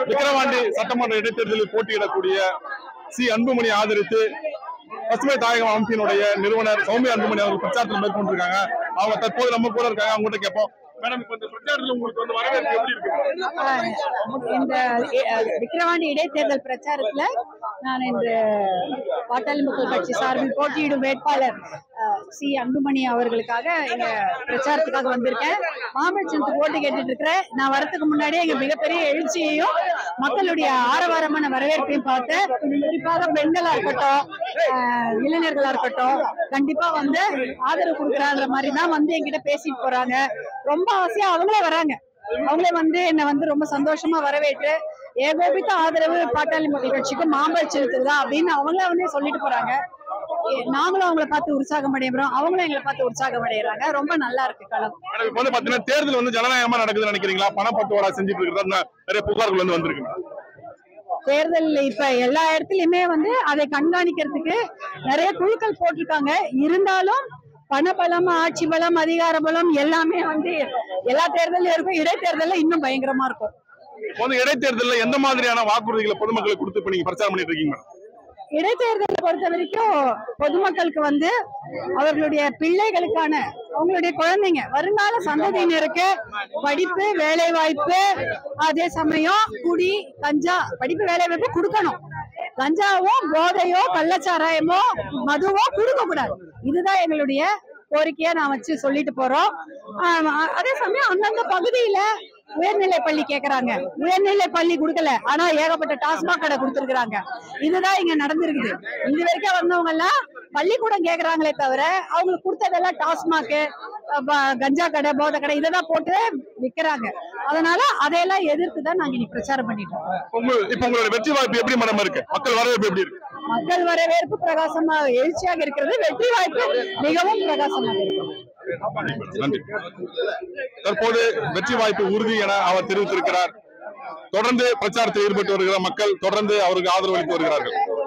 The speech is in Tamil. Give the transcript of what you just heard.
விக்கிரவாண்டி சட்டமன்ற இடைத்தேர்தலில் போட்டியிடக்கூடிய சி அன்புமணி ஆதரித்து பசுமை தாயகம் அமைப்பினுடைய நிறுவனர் சௌமியா அன்புமணி அவர்கள் பிரச்சாரத்தில் மேற்கொண்டிருக்காங்க அவங்க தற்போது நம்ம கூட இருக்காங்க அவங்க கிட்ட கேட்போம் மேடம் இப்ப இந்த பிரச்சாரத்தில் உங்களுக்கு வந்து வரவேற்பு எப்படி இருக்கு ஆஹ் இந்த அஹ், விக்கிரவாண்டி இடைத்தேர்தல் பிரச்சாரத்துல நான் இன்று பாட்டாளி மக்கள் கட்சி சார்பில் போட்டியிடும் வேட்பாளர் அஹ், சி அன்புமணி அவர்களுக்காக எங்க பிரச்சாரத்துக்காக வந்திருக்கேன் மாமல்லத்துக்கு ஓட்டு கேட்டுட்டு இருக்கிறேன் நான் வரதுக்கு முன்னாடியே எங்க மிகப்பெரிய எழுச்சியையும் மக்களுடைய ஆரவாரமான வரவேற்பையும் பார்த்தேன் குறிப்பாக பெண்களா இருக்கட்டும் ஆஹ், இளைஞர்களா இருக்கட்டும் கண்டிப்பா வந்து ஆதரவு கொடுக்குறாங்கிற மாதிரி தான் வந்து என்கிட்ட பேசிட்டு போறாங்க ரொம்ப ஆசையா அவங்களே வராங்க அவங்களே வந்து என்னை வந்து ரொம்ப சந்தோஷமா வரவேற்று ஏகோபித்த ஆதரவு பாட்டாளி மக்கள் கட்சிக்கு மாம்பழ செலுத்துதா அப்படின்னு அவங்களே வந்து சொல்லிட்டு போறாங்க ஏ- நாங்களும் அவங்கள பார்த்து உற்சாகம் அடைகிறோம் அவங்களும் எங்களை பார்த்து உற்சாகம் அடைகிறாங்க ரொம்ப நல்லா இருக்கு களம் மேடம் இப்ப வந்து பாத்தீங்கன்னா தேர்தல் வந்து ஜனநாயகமா நடக்குதுன்னு நினைக்கிறீங்களா பணப்பட்டுவாடா செஞ்சுட்டு இருக்கிறதா நிறைய புகார்கள் வந்து வந்திருக்கு தேர்தல் இப்ப எல்லா இடத்துலயுமே வந்து அதை கண்காணிக்கிறதுக்கு நிறைய குழுக்கள் போட்டிருக்காங்க இருந்தாலும் பணபலம் ஆட்சி பலம் அதிகார பலம் எல்லாமே வந்து எல்லா தேர்தலும் இருக்கும் இடைத்தேர்தல்ல இன்னும் பயங்கரமா இருக்கும் இப்ப வந்து இடைத்தேர்தலில் எந்த மாதிரியான வாக்குறுதிகளை பொதுமக்களுக்கு கொடுத்து இப்ப நீங்க பிரச்சாரம் பண்ணிட்டு இருக்கீங்க மேடம் இடைத்தேர்தலை பொறுத்த வரைக்கும் பொதுமக்களுக்கு வந்து அவர்களுடைய பிள்ளைகளுக்கான அவங்களுடைய குழந்தைங்க வருங்கால சந்ததியினருக்கு படிப்பு வேலை வாய்ப்பு அதே சமயம் குடி கஞ்சா படிப்பு வேலை வாய்ப்பு கொடுக்கணும் கஞ்சாவோ போதையோ கள்ளச்சாராயமோ மதுவோ கொடுக்க கூடாது இதுதான் எங்களுடைய கோரிக்கையா நான் வச்சு சொல்லிட்டு போறோம் ஆமா, அதே சமயம் அந்தந்த பகுதியில உயர்நிலை பள்ளி கேக்குறாங்க உயர்நிலை பள்ளி கொடுக்கல ஆனா ஏகப்பட்ட டாஸ்மாக் கடை கொடுத்துருக்காங்க இதுதான் இங்க நடந்திருக்குது இது வரைக்கும் வந்தவங்க எல்லாம் பள்ளிக்கூடம் கேக்குறாங்களே தவிர அவங்களுக்கு கொடுத்ததெல்லாம் டாஸ்மாக் கஞ்சா கடை போதை கடை இதெல்லாம் போட்டு விக்கிறாங்க அதனால அதையெல்லாம் எதிர்த்து தான் நாங்க இன்னைக்கு பிரச்சாரம் பண்ணிட்டு இருக்கோம் உங்க இப்ப உங்களோட வெற்றி வாய்ப்பு எப்படி மேடம் இருக்கு மக்கள் வரவேற்பு எப்படி இருக்கு மக்கள் வரவேற்பு பிரகாசமாக எழுச்சியாக இருக்கிறது வெற்றி வாய்ப்பு மிகவும் பிரகாசமாக இருக்கிறது நன்றி தற்போது வெற்றி வாய்ப்பு உறுதி என அவர் தெரிவித்திருக்கிறார் தொடர்ந்து பிரச்சாரத்தில் ஈடுபட்டு வருகிற மக்கள் தொடர்ந்து அவருக்கு ஆதரவு அளித்து வருகிறார்கள்